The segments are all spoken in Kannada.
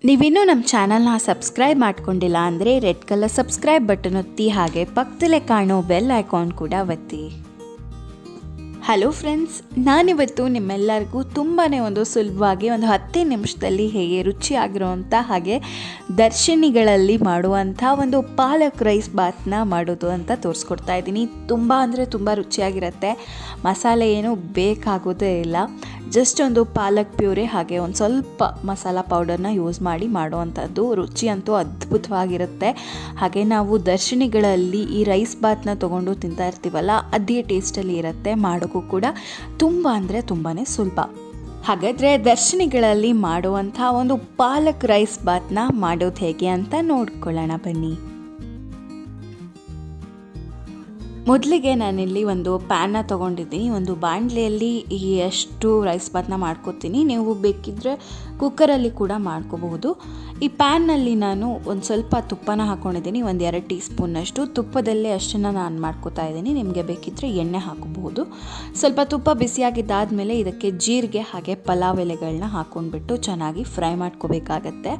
ನೀವಿನ್ನೂ ನಮ್ಮ ಚಾನಲ್ನ ಸಬ್ಸ್ಕ್ರೈಬ್ ಮಾಡ್ಕೊಂಡಿಲ್ಲ ಅಂದರೆ ರೆಡ್ ಕಲರ್ ಸಬ್ಸ್ಕ್ರೈಬ್ ಬಟನ್ ಒತ್ತಿ ಹಾಗೆ ಪಕ್ಕದಲ್ಲೇ ಕಾಣೋ ಬೆಲ್ ಐಕಾನ್ ಕೂಡ ಒತ್ತಿ ಹಲೋ ಫ್ರೆಂಡ್ಸ್ ನಾನಿವತ್ತು ನಿಮ್ಮೆಲ್ಲರಿಗೂ ತುಂಬಾ ಒಂದು ಸುಲಭವಾಗಿ ಒಂದು ಹತ್ತೇ ನಿಮಿಷದಲ್ಲಿ ಹೇಗೆ ರುಚಿಯಾಗಿರುವಂಥ ಹಾಗೆ ದರ್ಶಿನಿಗಳಲ್ಲಿ ಮಾಡುವಂಥ ಒಂದು ಪಾಲಕ್ ರೈಸ್ ಬಾತ್ನ ಮಾಡೋದು ಅಂತ ತೋರಿಸ್ಕೊಡ್ತಾ ಇದ್ದೀನಿ ತುಂಬ ಅಂದರೆ ತುಂಬ ರುಚಿಯಾಗಿರುತ್ತೆ ಮಸಾಲೆ ಏನು ಬೇಕಾಗೋದೇ ಇಲ್ಲ ಜಸ್ಟ್ ಒಂದು ಪಾಲಕ್ ಪ್ಯೂರೆ ಹಾಗೆ ಒಂದು ಸ್ವಲ್ಪ ಮಸಾಲ ಪೌಡರ್ನ ಯೂಸ್ ಮಾಡಿ ಮಾಡುವಂಥದ್ದು ರುಚಿ ಅಂತೂ ಅದ್ಭುತವಾಗಿರುತ್ತೆ ಹಾಗೆ ನಾವು ದರ್ಶಿನಿಗಳಲ್ಲಿ ಈ ರೈಸ್ ಬಾತ್ನ ತೊಗೊಂಡು ತಿಂತಾ ಇರ್ತೀವಲ್ಲ ಅದೇ ಟೇಸ್ಟಲ್ಲಿ ಇರುತ್ತೆ ಮಾಡೋಕ್ಕೂ ಕೂಡ ತುಂಬ ಅಂದರೆ ತುಂಬಾ ಸುಲಭ ಹಾಗಾದರೆ ದರ್ಶಿನಿಗಳಲ್ಲಿ ಮಾಡುವಂಥ ಒಂದು ಪಾಲಕ್ ರೈಸ್ ಬಾತ್ನ ಮಾಡೋದು ಹೇಗೆ ಅಂತ ನೋಡ್ಕೊಳ್ಳೋಣ ಬನ್ನಿ ಮೊದಲಿಗೆ ನಾನಿಲ್ಲಿ ಒಂದು ಪ್ಯಾನ್ನ ತೊಗೊಂಡಿದ್ದೀನಿ ಒಂದು ಬಾಣಲೆಯಲ್ಲಿ ಈ ಎಷ್ಟು ರೈಸ್ ಬಾತ್ನ ಮಾಡ್ಕೋತೀನಿ ನೀವು ಬೇಕಿದ್ದರೆ ಕುಕ್ಕರಲ್ಲಿ ಕೂಡ ಮಾಡ್ಕೋಬಹುದು ಈ ಪ್ಯಾನ್ನಲ್ಲಿ ನಾನು ಒಂದು ಸ್ವಲ್ಪ ತುಪ್ಪನ ಹಾಕ್ಕೊಂಡಿದ್ದೀನಿ ಒಂದು ಎರಡು ಟೀ ಸ್ಪೂನ್ನಷ್ಟು ತುಪ್ಪದಲ್ಲೇ ಅಷ್ಟನ್ನು ನಾನು ಮಾಡ್ಕೋತಾ ಇದ್ದೀನಿ ನಿಮಗೆ ಬೇಕಿದ್ದರೆ ಎಣ್ಣೆ ಹಾಕೋಬಹುದು ಸ್ವಲ್ಪ ತುಪ್ಪ ಬಿಸಿಯಾಗಿದ್ದಾದಮೇಲೆ ಇದಕ್ಕೆ ಜೀರಿಗೆ ಹಾಗೆ ಪಲಾವ್ ಎಲೆಗಳನ್ನ ಹಾಕ್ಕೊಂಡ್ಬಿಟ್ಟು ಚೆನ್ನಾಗಿ ಫ್ರೈ ಮಾಡ್ಕೋಬೇಕಾಗತ್ತೆ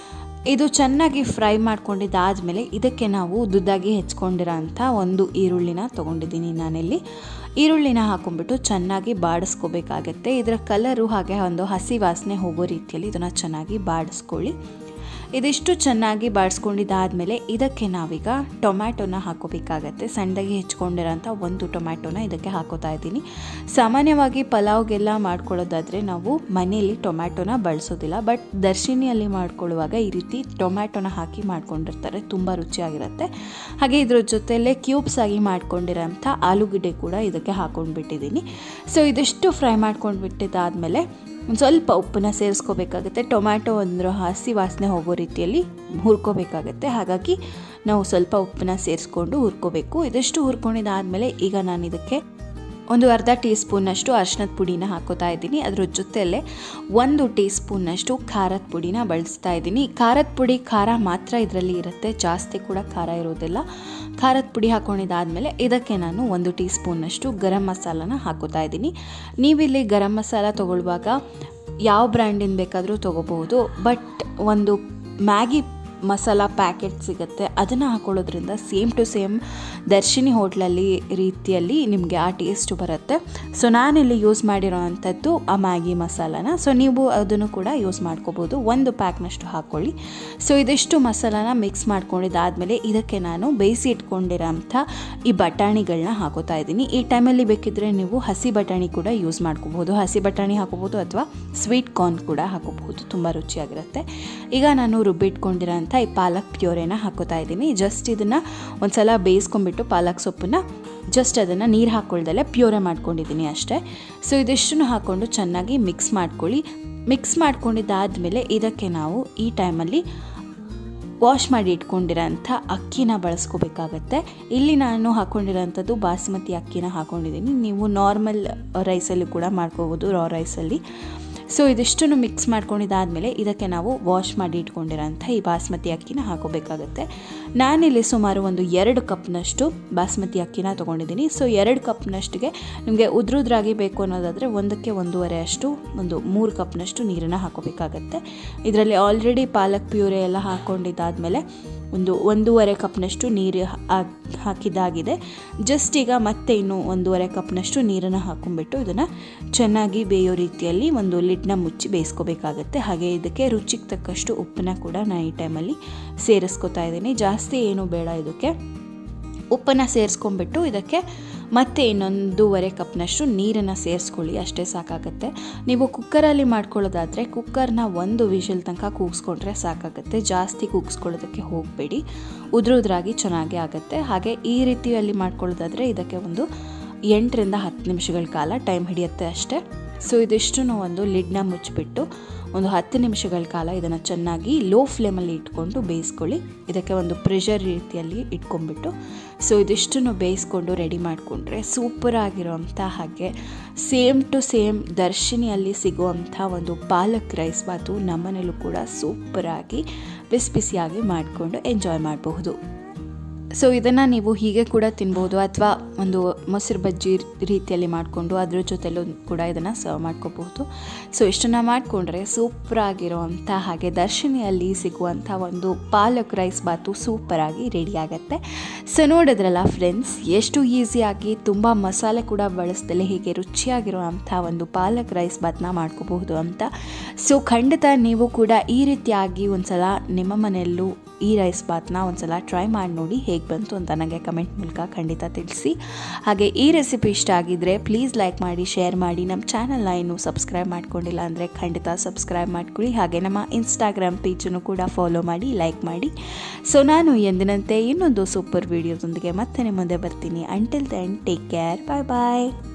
ಇದು ಚೆನ್ನಾಗಿ ಫ್ರೈ ಮಾಡ್ಕೊಂಡಿದ್ದಾದಮೇಲೆ ಇದಕ್ಕೆ ನಾವು ಉದ್ದುದಾಗಿ ಹೆಚ್ಕೊಂಡಿರೋ ಅಂಥ ಒಂದು ಈರುಳ್ಳಿನ ತೊಗೊಂಡಿದ್ದೀನಿ ನಾನಿಲ್ಲಿ ಈರುಳ್ಳಿನ ಹಾಕೊಂಡ್ಬಿಟ್ಟು ಚೆನ್ನಾಗಿ ಬಾಡಿಸ್ಕೋಬೇಕಾಗತ್ತೆ ಇದರ ಕಲರು ಹಾಗೆ ಒಂದು ಹಸಿ ವಾಸನೆ ಹೋಗೋ ರೀತಿಯಲ್ಲಿ ಇದನ್ನು ಚೆನ್ನಾಗಿ ಬಾಡಿಸ್ಕೊಳ್ಳಿ ಇದಿಷ್ಟು ಚೆನ್ನಾಗಿ ಬಾಡಿಸ್ಕೊಂಡಿದ್ದಾದಮೇಲೆ ಇದಕ್ಕೆ ನಾವೀಗ ಟೊಮ್ಯಾಟೊನ ಹಾಕೋಬೇಕಾಗತ್ತೆ ಸಣ್ಣದಾಗಿ ಹೆಚ್ಕೊಂಡಿರೋಂಥ ಒಂದು ಟೊಮ್ಯಾಟೊನ ಇದಕ್ಕೆ ಹಾಕೋತಾ ಇದ್ದೀನಿ ಸಾಮಾನ್ಯವಾಗಿ ಪಲಾವ್ಗೆಲ್ಲ ಮಾಡ್ಕೊಳ್ಳೋದಾದರೆ ನಾವು ಮನೆಯಲ್ಲಿ ಟೊಮ್ಯಾಟೊನ ಬಳಸೋದಿಲ್ಲ ಬಟ್ ದರ್ಶಿನಿಯಲ್ಲಿ ಮಾಡ್ಕೊಳ್ಳುವಾಗ ಈ ರೀತಿ ಟೊಮ್ಯಾಟೊನ ಹಾಕಿ ಮಾಡ್ಕೊಂಡಿರ್ತಾರೆ ತುಂಬ ರುಚಿಯಾಗಿರುತ್ತೆ ಹಾಗೆ ಇದ್ರ ಜೊತೆಯಲ್ಲೇ ಕ್ಯೂಬ್ಸ್ ಆಗಿ ಮಾಡ್ಕೊಂಡಿರೋಂಥ ಆಲೂಗಡ್ಡೆ ಕೂಡ ಇದಕ್ಕೆ ಹಾಕೊಂಡ್ಬಿಟ್ಟಿದ್ದೀನಿ ಸೊ ಇದಿಷ್ಟು ಫ್ರೈ ಮಾಡ್ಕೊಂಡು ಬಿಟ್ಟಿದ್ದಾದಮೇಲೆ ಒಂದು ಸ್ವಲ್ಪ ಉಪ್ಪನ್ನ ಸೇರಿಸ್ಕೋಬೇಕಾಗುತ್ತೆ ಟೊಮ್ಯಾಟೊ ಅಂದ್ರೆ ಹಸಿ ವಾಸನೆ ಹೋಗೋ ರೀತಿಯಲ್ಲಿ ಹುರ್ಕೋಬೇಕಾಗತ್ತೆ ಹಾಗಾಗಿ ನಾವು ಸ್ವಲ್ಪ ಉಪ್ಪನ್ನ ಸೇರಿಸ್ಕೊಂಡು ಹುರ್ಕೋಬೇಕು ಇದಷ್ಟು ಹುರ್ಕೊಂಡಿದ್ದಾದಮೇಲೆ ಈಗ ನಾನು ಇದಕ್ಕೆ ಒಂದು ಅರ್ಧ ಟೀ ಸ್ಪೂನ್ನಷ್ಟು ಅರ್ಶಿನದ ಪುಡಿನ ಹಾಕೋತಾ ಇದ್ದೀನಿ ಅದ್ರ ಜೊತೆಯಲ್ಲೇ ಒಂದು ಟೀ ಸ್ಪೂನ್ನಷ್ಟು ಖಾರದ ಪುಡಿನ ಬಳಸ್ತಾ ಇದ್ದೀನಿ ಖಾರದ ಪುಡಿ ಖಾರ ಮಾತ್ರ ಇದರಲ್ಲಿ ಇರುತ್ತೆ ಜಾಸ್ತಿ ಕೂಡ ಖಾರ ಇರೋದಿಲ್ಲ ಖಾರದ ಪುಡಿ ಹಾಕ್ಕೊಂಡಿದ್ದಾದಮೇಲೆ ಇದಕ್ಕೆ ನಾನು ಒಂದು ಟೀ ಸ್ಪೂನ್ನಷ್ಟು ಗರಂ ಮಸಾಲನ ಹಾಕೋತಾ ಇದ್ದೀನಿ ನೀವಿಲ್ಲಿ ಗರಂ ಮಸಾಲ ತೊಗೊಳ್ಳುವಾಗ ಯಾವ ಬ್ರ್ಯಾಂಡಿನ ಬೇಕಾದರೂ ತೊಗೋಬಹುದು ಬಟ್ ಒಂದು ಮ್ಯಾಗಿ ಮಸಾಲ ಪ್ಯಾಕೆಟ್ ಸಿಗುತ್ತೆ ಅದನ್ನು ಹಾಕೊಳ್ಳೋದ್ರಿಂದ ಸೇಮ್ ಟು ಸೇಮ್ ದರ್ಶಿನಿ ಹೋಟ್ಲಲ್ಲಿ ರೀತಿಯಲ್ಲಿ ನಿಮಗೆ ಆ ಟೇಸ್ಟ್ ಬರುತ್ತೆ ಸೊ ನಾನಿಲ್ಲಿ ಯೂಸ್ ಮಾಡಿರೋ ಅಂಥದ್ದು ಆ ಮ್ಯಾಗಿ ಮಸಾಲಾನ ಸೊ ನೀವು ಅದನ್ನು ಕೂಡ ಯೂಸ್ ಮಾಡ್ಕೋಬೋದು ಒಂದು ಪ್ಯಾಕ್ನಷ್ಟು ಹಾಕ್ಕೊಳ್ಳಿ ಸೊ ಇದಿಷ್ಟು ಮಸಾಲಾನ ಮಿಕ್ಸ್ ಮಾಡ್ಕೊಂಡಿದ್ದಾದಮೇಲೆ ಇದಕ್ಕೆ ನಾನು ಬೇಯಿಸಿ ಇಟ್ಕೊಂಡಿರೋಂಥ ಈ ಬಟಾಣಿಗಳನ್ನ ಹಾಕೋತಾ ಇದ್ದೀನಿ ಈ ಟೈಮಲ್ಲಿ ಬೇಕಿದ್ದರೆ ನೀವು ಹಸಿ ಬಟಾಣಿ ಕೂಡ ಯೂಸ್ ಮಾಡ್ಕೋಬೋದು ಹಸಿ ಬಟಾಣಿ ಹಾಕೋಬೋದು ಅಥವಾ ಸ್ವೀಟ್ ಕಾರ್ನ್ ಕೂಡ ಹಾಕೋಬಹುದು ತುಂಬ ರುಚಿಯಾಗಿರುತ್ತೆ ಈಗ ನಾನು ರುಬ್ಬಿಟ್ಕೊಂಡಿರೋಂಥ ಈ ಪಾಲಕ್ ಪ್ಯೂರೆನ ಹಾಕೋತಾ ಇದ್ದೀನಿ ಜಸ್ಟ್ ಇದನ್ನು ಒಂದು ಸಲ ಬೇಯಿಸ್ಕೊಂಡ್ಬಿಟ್ಟು ಪಾಲಕ್ ಸೊಪ್ಪನ್ನ ಜಸ್ಟ್ ಅದನ್ನು ನೀರು ಹಾಕ್ಕೊಳ್ದಲ್ಲೇ ಪ್ಯೂರೆ ಮಾಡ್ಕೊಂಡಿದ್ದೀನಿ ಅಷ್ಟೇ ಸೊ ಇದಿಷ್ಟನ್ನು ಹಾಕ್ಕೊಂಡು ಚೆನ್ನಾಗಿ ಮಿಕ್ಸ್ ಮಾಡ್ಕೊಳ್ಳಿ ಮಿಕ್ಸ್ ಮಾಡ್ಕೊಂಡಿದ್ದಾದಮೇಲೆ ಇದಕ್ಕೆ ನಾವು ಈ ಟೈಮಲ್ಲಿ ವಾಶ್ ಮಾಡಿ ಇಟ್ಕೊಂಡಿರೋಂಥ ಅಕ್ಕಿನ ಬಳಸ್ಕೋಬೇಕಾಗತ್ತೆ ಇಲ್ಲಿ ನಾನು ಹಾಕ್ಕೊಂಡಿರೋಂಥದ್ದು ಬಾಸ್ಮತಿ ಅಕ್ಕಿನ ಹಾಕ್ಕೊಂಡಿದ್ದೀನಿ ನೀವು ನಾರ್ಮಲ್ ರೈಸಲ್ಲಿ ಕೂಡ ಮಾಡ್ಕೋಬೋದು ರಾ ರೈಸಲ್ಲಿ ಸೊ ಇದಿಷ್ಟನ್ನು ಮಿಕ್ಸ್ ಮಾಡ್ಕೊಂಡಿದ್ದಾದಮೇಲೆ ಇದಕ್ಕೆ ನಾವು ವಾಶ್ ಮಾಡಿ ಇಟ್ಕೊಂಡಿರೋಂಥ ಈ ಬಾಸ್ಮತಿ ಅಕ್ಕಿನ ಹಾಕೋಬೇಕಾಗತ್ತೆ ನಾನಿಲ್ಲಿ ಸುಮಾರು ಒಂದು ಎರಡು ಕಪ್ನಷ್ಟು ಬಾಸ್ಮತಿ ಅಕ್ಕಿನ ತೊಗೊಂಡಿದ್ದೀನಿ ಸೊ ಎರಡು ಕಪ್ನಷ್ಟಿಗೆ ನಿಮಗೆ ಉದ್ರುದ್ರಾಗಿ ಬೇಕು ಅನ್ನೋದಾದರೆ ಒಂದಕ್ಕೆ ಒಂದೂವರೆ ಅಷ್ಟು ಒಂದು ಮೂರು ಕಪ್ನಷ್ಟು ನೀರನ್ನು ಹಾಕೋಬೇಕಾಗತ್ತೆ ಇದರಲ್ಲಿ ಆಲ್ರೆಡಿ ಪಾಲಕ್ ಪ್ಯೂರೆ ಎಲ್ಲ ಹಾಕ್ಕೊಂಡಿದ್ದಾದಮೇಲೆ ಒಂದು ಒಂದೂವರೆ ಕಪ್ನಷ್ಟು ನೀರು ಹಾಕಿದ್ದಾಗಿದೆ ಜಸ್ಟ್ ಈಗ ಮತ್ತೆ ಇನ್ನು ಒಂದೂವರೆ ಕಪ್ನಷ್ಟು ನೀರನ್ನು ಹಾಕೊಂಡ್ಬಿಟ್ಟು ಇದನ್ನು ಚೆನ್ನಾಗಿ ಬೇಯೋ ರೀತಿಯಲ್ಲಿ ಒಂದು ಲಿಡ್ನ ಮುಚ್ಚಿ ಬೇಯಿಸ್ಕೋಬೇಕಾಗತ್ತೆ ಹಾಗೆ ಇದಕ್ಕೆ ರುಚಿಗೆ ತಕ್ಕಷ್ಟು ಉಪ್ಪನ್ನ ಕೂಡ ನಾನು ಈ ಟೈಮಲ್ಲಿ ಸೇರಿಸ್ಕೊತಾ ಇದ್ದೀನಿ ಜಾಸ್ತಿ ಏನೂ ಬೇಡ ಇದಕ್ಕೆ ಉಪ್ಪನ್ನು ಸೇರಿಸ್ಕೊಂಡ್ಬಿಟ್ಟು ಇದಕ್ಕೆ ಮತ್ತೆ ಇನ್ನೊಂದೂವರೆ ಕಪ್ನಷ್ಟು ನೀರನ್ನು ಸೇರಿಸ್ಕೊಳ್ಳಿ ಅಷ್ಟೇ ಸಾಕಾಗುತ್ತೆ ನೀವು ಕುಕ್ಕರಲ್ಲಿ ಮಾಡ್ಕೊಳ್ಳೋದಾದರೆ ಕುಕ್ಕರ್ನ ಒಂದು ವಿಷಲ್ ತನಕ ಕೂಗಿಸ್ಕೊಂಡ್ರೆ ಸಾಕಾಗುತ್ತೆ ಜಾಸ್ತಿ ಕೂಗಿಸ್ಕೊಳ್ಳೋದಕ್ಕೆ ಹೋಗಬೇಡಿ ಉದ್ರುದ್ರಾಗಿ ಚೆನ್ನಾಗಿ ಆಗುತ್ತೆ ಹಾಗೆ ಈ ರೀತಿಯಲ್ಲಿ ಮಾಡ್ಕೊಳ್ಳೋದಾದರೆ ಇದಕ್ಕೆ ಒಂದು ಎಂಟರಿಂದ ಹತ್ತು ನಿಮಿಷಗಳ ಕಾಲ ಟೈಮ್ ಹಿಡಿಯುತ್ತೆ ಅಷ್ಟೇ ಸೊ ಇದಿಷ್ಟು ಒಂದು ಲಿಡ್ನ ಮುಚ್ಚಿಬಿಟ್ಟು ಒಂದು ಹತ್ತು ನಿಮಿಷಗಳ ಕಾಲ ಇದನ್ನು ಚೆನ್ನಾಗಿ ಲೋ ಫ್ಲೇಮಲ್ಲಿ ಇಟ್ಕೊಂಡು ಬೇಯಿಸ್ಕೊಳ್ಳಿ ಇದಕ್ಕೆ ಒಂದು ಪ್ರೆಷರ್ ರೀತಿಯಲ್ಲಿ ಇಟ್ಕೊಂಡ್ಬಿಟ್ಟು ಸೊ ಇದಿಷ್ಟನ್ನು ಬೇಯಿಸ್ಕೊಂಡು ರೆಡಿ ಮಾಡಿಕೊಂಡ್ರೆ ಸೂಪರ್ ಆಗಿರೋಂಥ ಹಾಗೆ ಸೇಮ್ ಟು ಸೇಮ್ ದರ್ಶಿನಿಯಲ್ಲಿ ಸಿಗುವಂಥ ಒಂದು ಪಾಲಕ್ ರೈಸ್ ಬಾತು ನಮ್ಮನೇಲೂ ಕೂಡ ಸೂಪರಾಗಿ ಬಿಸಿ ಬಿಸಿಯಾಗಿ ಮಾಡಿಕೊಂಡು ಎಂಜಾಯ್ ಮಾಡಬಹುದು ಸೊ ಇದನ್ನು ನೀವು ಹೀಗೆ ಕೂಡ ತಿನ್ಬೋದು ಅಥವಾ ಒಂದು ಮೊಸರು ಬಜ್ಜಿ ರೀತಿಯಲ್ಲಿ ಮಾಡಿಕೊಂಡು ಅದ್ರ ಜೊತೆಲೂ ಕೂಡ ಇದನ್ನು ಸರ್ವ್ ಮಾಡ್ಕೋಬಹುದು ಸೊ ಇಷ್ಟನ್ನು ಮಾಡಿಕೊಂಡ್ರೆ ಸೂಪರಾಗಿರುವಂಥ ಹಾಗೆ ದರ್ಶಿನಿಯಲ್ಲಿ ಸಿಗುವಂಥ ಒಂದು ಪಾಲಕ್ ರೈಸ್ ಬಾತು ಸೂಪರಾಗಿ ರೆಡಿ ಆಗುತ್ತೆ ಸೊ ನೋಡಿದ್ರಲ್ಲ ಫ್ರೆಂಡ್ಸ್ ಎಷ್ಟು ಈಸಿಯಾಗಿ ತುಂಬ ಮಸಾಲೆ ಕೂಡ ಬಳಸ್ದಲೆ ಹೀಗೆ ರುಚಿಯಾಗಿರುವಂಥ ಒಂದು ಪಾಲಕ್ ರೈಸ್ ಬಾತ್ನ ಮಾಡ್ಕೋಬಹುದು ಅಂತ ಸೊ ಖಂಡಿತ ನೀವು ಕೂಡ ಈ ರೀತಿಯಾಗಿ ಒಂದ್ಸಲ ನಿಮ್ಮ ಮನೆಯಲ್ಲೂ ಈ ರೈಸ್ ಬಾತ್ನ ಒಂದ್ಸಲ ಟ್ರೈ ಮಾಡಿ ನೋಡಿ ಹೇಗೆ ಬಂತು ಅಂತ ನನಗೆ ಕಮೆಂಟ್ ಮೂಲಕ ಖಂಡಿತ ತಿಳಿಸಿ ಹಾಗೆ ಈ ರೆಸಿಪಿ ಇಷ್ಟ ಆಗಿದ್ದರೆ ಪ್ಲೀಸ್ ಲೈಕ್ ಮಾಡಿ ಶೇರ್ ಮಾಡಿ ನಮ್ಮ ಚಾನಲ್ನ ಇನ್ನೂ ಸಬ್ಸ್ಕ್ರೈಬ್ ಮಾಡ್ಕೊಂಡಿಲ್ಲ ಅಂದರೆ ಖಂಡಿತ ಸಬ್ಸ್ಕ್ರೈಬ್ ಮಾಡ್ಕೊಳ್ಳಿ ಹಾಗೆ ನಮ್ಮ ಇನ್ಸ್ಟಾಗ್ರಾಮ್ ಪೇಜನ್ನು ಕೂಡ ಫಾಲೋ ಮಾಡಿ ಲೈಕ್ ಮಾಡಿ ಸೊ ನಾನು ಎಂದಿನಂತೆ ಇನ್ನೊಂದು ಸೂಪರ್ ವೀಡಿಯೋದೊಂದಿಗೆ ಮತ್ತೆ ನಿಮ್ಮ ಮುಂದೆ ಬರ್ತೀನಿ until then take care bye ಬಾಯ್